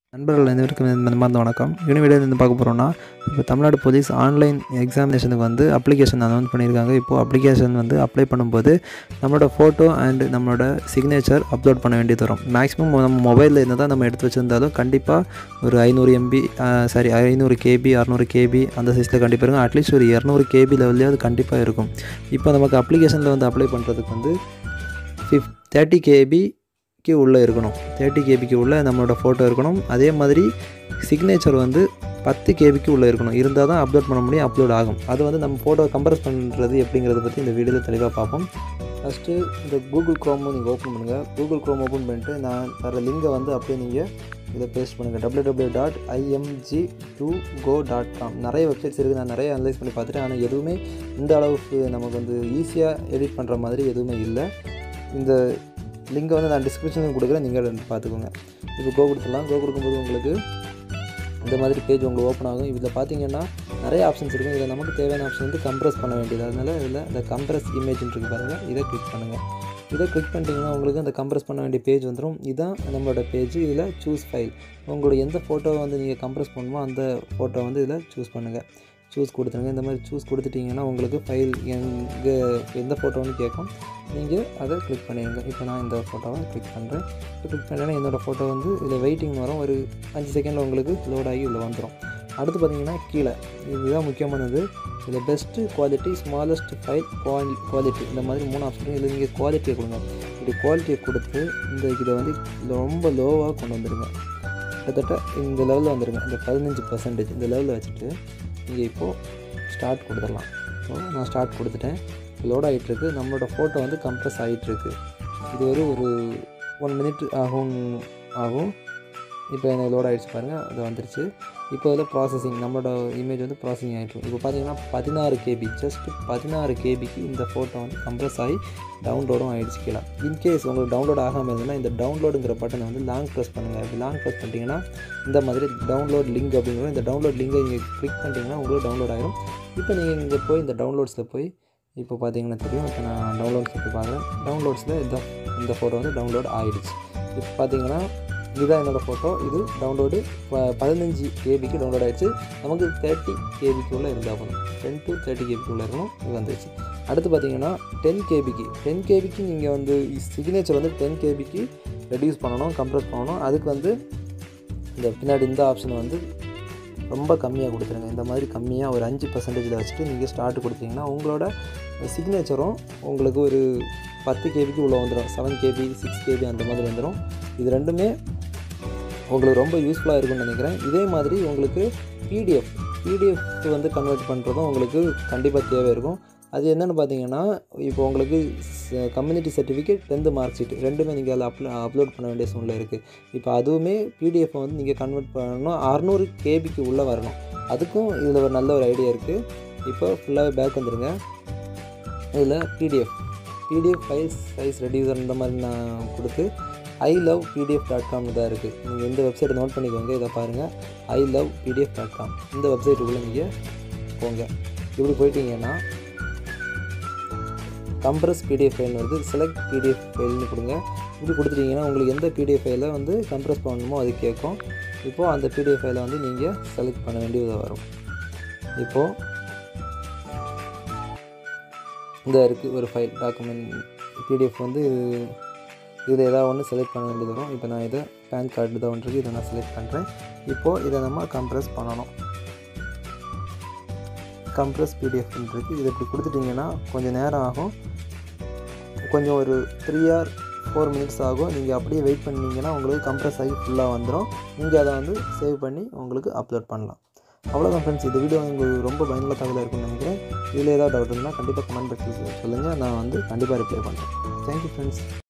நண்பர்கள் அனைவருக்கும் மனமார்ந்த வணக்கம் இந்த வீடியோவில் இருந்து பார்க்க போகிறோம்னா இப்போ தமிழ்நாடு போலீஸ் ஆன்லைன் எக்ஸாமினேஷனுக்கு வந்து அப்ளிகேஷன் அனௌன்ஸ் பண்ணியிருக்காங்க இப்போது அப்ளிகேஷன் வந்து அப்ளை பண்ணும்போது நம்மளோட ஃபோட்டோ அண்ட் நம்மளோட சிக்னேச்சர் அப்லோட் பண்ண வேண்டியது வரும் மேக்ஸிமம் நம்ம மொபைலில் இருந்து தான் நம்ம எடுத்து வச்சுருந்தாலும் கண்டிப்பாக ஒரு ஐநூறு எம்பி சாரி ஐநூறு கேபி அறநூறு கேபி அந்த சைஸில் கண்டிப்பாக இருக்கும் அட்லீஸ்ட் ஒரு இரநூறு கேபி லெவல்லையாவது கண்டிப்பாக இருக்கும் இப்போ நமக்கு அப்ளிகேஷனில் வந்து அப்ளை பண்ணுறதுக்கு வந்து ஃபிஃப் தேர்ட்டி கேபி க்கு உள்ளே இருக்கணும் தேர்ட்டி கேபிக்கு உள்ளே நம்மளோட ஃபோட்டோ இருக்கணும் அதே மாதிரி சிக்னேச்சர் வந்து பத்து கேபிக்கு உள்ளே இருக்கணும் இருந்தால் தான் அப்லோட் பண்ண முடியும் அப்லோட் ஆகும் அது வந்து நம்ம ஃபோட்டோ கம்பேர் பண்ணுறது எப்படிங்கிறத பற்றி இந்த வீடியோவில் தெளிவாக பார்ப்போம் ஃபஸ்ட்டு இந்த கூகுள் க்ரோமும் நீங்கள் ஓப்பன் பண்ணுங்கள் கூகுள் க்ரோம் ஓப்பன் பண்ணிட்டு நான் தர லிங்கை வந்து அப்படியே நீங்கள் இதை பேஸ்ட் பண்ணுங்கள் W W dot IMG to go dot com நிறைய வெப்சைட்ஸ் இருக்குது நான் நிறைய அனலைஸ் பண்ணி பார்த்துட்டேன் ஆனால் எதுவுமே இந்த அளவுக்கு நமக்கு வந்து ஈஸியாக எடிட் பண்ணுற மாதிரி எதுவுமே இல்லை இந்த லிங்கை வந்து நான் டிஸ்கிரிப்ஷனும் கொடுக்குறேன் நீங்கள் பார்த்துக்கோங்க இப்போ கோ கொடுத்துடலாம் கோ கொடுக்கும்போது உங்களுக்கு இந்த மாதிரி பேஜ் உங்களுக்கு ஓப்பன் ஆகும் இதில் பார்த்தீங்கன்னா நிறைய ஆப்ஷன்ஸ் இருக்கும் இதில் நமக்கு தேவையான ஆப்ஷன் வந்து கம்ப்ரஸ் பண்ண வேண்டியது அதனால் இதில் இந்த கம்ப்ரஸ் இமேஜ்னு இருக்கு பாருங்கள் இதை கிளிக் பண்ணுங்கள் இதை கிளிக் பண்ணிட்டீங்கன்னா உங்களுக்கு அந்த கம்ப்ரஸ் பண்ண வேண்டிய பேஜ் வந்துடும் இதுதான் நம்மளோட பேஜ் இதில் சூஸ் ஃபைல் உங்களோட எந்த ஃபோட்டோ வந்து நீங்கள் கம்ப்ரஸ் பண்ணணுமோ அந்த ஃபோட்டோ வந்து இதில் சூஸ் பண்ணுங்கள் சூஸ் கொடுத்துருங்க இந்த மாதிரி சூஸ் கொடுத்துட்டிங்கன்னா உங்களுக்கு ஃபைல் எங்கே எந்த ஃபோட்டோன்னு கேட்கும் நீங்கள் அதை கிளிக் பண்ணிடுங்க இப்போ நான் இந்த ஃபோட்டோவை கிளிக் பண்ணுறேன் இப்போ கிளிக் பண்ணேன்னா என்னோடய ஃபோட்டோ வந்து இதில் வெயிட்டிங் வரும் ஒரு அஞ்சு செகண்டில் உங்களுக்கு லோட் ஆகி இதில் வந்துடும் அடுத்து பார்த்தீங்கன்னா கீழே இதுதான் முக்கியமானது இதில் best quality smallest file quality quality இந்த மாதிரி மூணு ஆப்ஷன் இதில் நீங்கள் குவாலிட்டியை கொடுங்க இப்படி குவாலிட்டியை கொடுத்து இந்த இதை வந்து ரொம்ப லோவாக கொண்டு வந்துடுங்க கிட்டத்தட்ட இந்த லெவலில் வந்துடுங்க இந்த பதினஞ்சு பர்சன்டேஜ் இந்த லெவலில் வச்சுட்டு நீங்கள் இப்போது ஸ்டார்ட் கொடுத்துடலாம் ஸோ நான் ஸ்டார்ட் கொடுத்துட்டேன் லோட் ஆகிட்டுருக்கு நம்மளோட ஃபோட்டோ வந்து கம்ப்ரஸ் ஆகிட்டுருக்கு இது ஒரு ஒரு ஒன் மினிட் ஆகும் ஆகும் இப்போ எனக்கு லோட் ஆகிடுச்சு பாருங்கள் அது வந்துருச்சு இப்போ இதில் ப்ராசஸிங் நம்மளோட இமேஜ் வந்து ப்ராசஸிங் ஆகிட்டு இப்போ பார்த்தீங்கன்னா பதினாறு கேபி ஜஸ்ட் பதினாறு கேபிக்கு இந்த ஃபோட்டோ வந்து கம்ப்ரஸ் ஆகி டவுன்லோடும் ஆகிடுச்சு கீழே இன்கேஸ் உங்களுக்கு டவுன்லோட் ஆகாமல் இருந்ததுன்னா இந்த டவுன்லோடுங்கிற பட்டனை வந்து லாங் ப்ரெஸ் பண்ணுங்கள் இப்படி லாங் ப்ரெஸ் பண்ணிட்டீங்கன்னா இந்த மாதிரி டவுன்லோட் லிங்க் அப்படிங்கிற இந்த டவுன்லோட் லிங்கை நீங்கள் கிளிக் பண்ணிட்டீங்கன்னா உங்களுக்கு டவுன்லோட் ஆகிடும் இப்போ நீங்கள் இங்கே போய் இந்த டவுன்லோட்ஸில் போய் இப்போ பார்த்தீங்கன்னா தெரியும் இப்போ நான் டவுன்லோட்ஸில் போய் பார்க்குறேன் டவுன்லோட்ஸில் இந்த இந்த ஃபோட்டோ வந்து டவுன்லோட் ஆகிடுச்சு இப்போ பார்த்தீங்கன்னா இதுதான் என்னோடய ஃபோட்டோ இது டவுன்லோடு பதினஞ்சு கேபிக்கு டவுன்லோட் ஆகிடுச்சு நமக்கு தேர்ட்டி கேபிக்குள்ளே இருந்தால் போதும் டென் டு தேர்ட்டி கேபிக்குள்ளே இருக்கணும் இது வந்துருச்சு அடுத்து பார்த்தீங்கன்னா டென் கேபிக்கு டென் கேபிக்கு நீங்கள் வந்து சிக்னேச்சர் வந்து டென் கேபிக்கு ரெடியூஸ் பண்ணணும் கம்ப்ரஸ் பண்ணணும் அதுக்கு வந்து இந்த பின்னாடி இந்த ஆப்ஷனை வந்து ரொம்ப கம்மியாக கொடுத்துருங்க இந்த மாதிரி கம்மியாக ஒரு அஞ்சு பர்சன்டேஜில் வச்சுட்டு நீங்கள் ஸ்டார்ட் கொடுத்தீங்கன்னா உங்களோட சிக்னேச்சரும் உங்களுக்கு ஒரு பத்து கேபிக்கு உள்ளே வந்துடும் செவன் கேபி சிக்ஸ் கேபி அந்த மாதிரி வந்துடும் இது ரெண்டுமே உங்களுக்கு ரொம்ப யூஸ்ஃபுல்லாக இருக்கும்னு நினைக்கிறேன் இதே மாதிரி உங்களுக்கு பிடிஎஃப் பிடிஎஃப் வந்து கன்வெர்ட் பண்ணுறதும் உங்களுக்கு கண்டிப்பாக தேவை இருக்கும் அது என்னென்னு பார்த்தீங்கன்னா இப்போ உங்களுக்கு community certificate tenth mark sheet ரெண்டுமே நீங்கள் அதில் அப்லோ அப்லோட் பண்ண வேண்டிய சூழ்நிலை இருக்குது இப்போ அதுவுமே பிடிஎஃப் வந்து நீங்கள் கன்வெர்ட் பண்ணணும் அறநூறு கேபிக்கு உள்ளே வரணும் அதுக்கும் இதில் ஒரு நல்ல ஒரு ஐடியா இருக்குது இப்போ ஃபுல்லாகவே பேக் வந்துடுங்க இதில் PDF PDF files size reducer இந்த மாதிரி நான் கொடுத்து I love PDF dot com தான் இருக்குது நீங்கள் இந்த வெப்சைட்டை நோட் பண்ணிக்கோங்க இதை பாருங்கள் I love PDF dot com இந்த வெப்சைட்டுக்குள்ளே நீங்கள் போங்க இப்படி போயிட்டீங்கன்னா கம்ப்ரஸ் பிடிஎஃப் ஃபைல் வருது செலக்ட் பிடிஎஃப் ஃபைல்னு கொடுங்க இப்படி கொடுத்துட்டீங்கன்னா உங்களுக்கு எந்த பிடிஎஃப் ஃபைலை வந்து கம்ப்ரஸ் பண்ணணுமோ அது கேட்கும் இப்போது அந்த பிடிஎஃப் ஃபைலை வந்து நீங்கள் செலக்ட் பண்ண வேண்டியது வரும் இப்போது இந்த இருக்குது ஒரு ஃபைல் டாக்குமெண்ட் பிடிஎஃப் வந்து இதில் ஏதாவது ஒன்று செலக்ட் பண்ண வேண்டியது வரும் இப்போ நான் இதை பேன் கார்டு தான் ஒன்று இருக்குது இதை நான் செலக்ட் பண்ணுறேன் இப்போது இதை நம்ம கம்ப்ரஸ் பண்ணணும் கம்ப்ரஸ் பிடிஎஃப் இருக்குது இதை இப்படி கொடுத்துட்டிங்கன்னா கொஞ்சம் நேரம் ஆகும் கொஞ்சம் ஒரு த்ரீ ஆர் ஃபோர் மினிட்ஸ் ஆகும் நீங்கள் அப்படியே வெயிட் பண்ணிங்கன்னா உங்களுக்கு கம்ப்ரஸ் ஆகி ஃபுல்லாக வந்துடும் நீங்கள் அதை வந்து சேவ் பண்ணி உங்களுக்கு அப்லோட் பண்ணலாம் அவ்வளோதான் ஃப்ரெண்ட்ஸ் இந்த வீடியோ உங்களுக்கு ரொம்ப பயனுள்ள தகவலாக இருக்கும்னு நினைக்கிறேன் இதில் ஏதாவது டவுட் இருந்தால் கண்டிப்பாக கமெண்ட் பாக்ஸில் சொல்லுங்கள் நான் வந்து கண்டிப்பாக ரிப்ளை பண்ணுறேன் தேங்க்யூ ஃப்ரெண்ட்ஸ்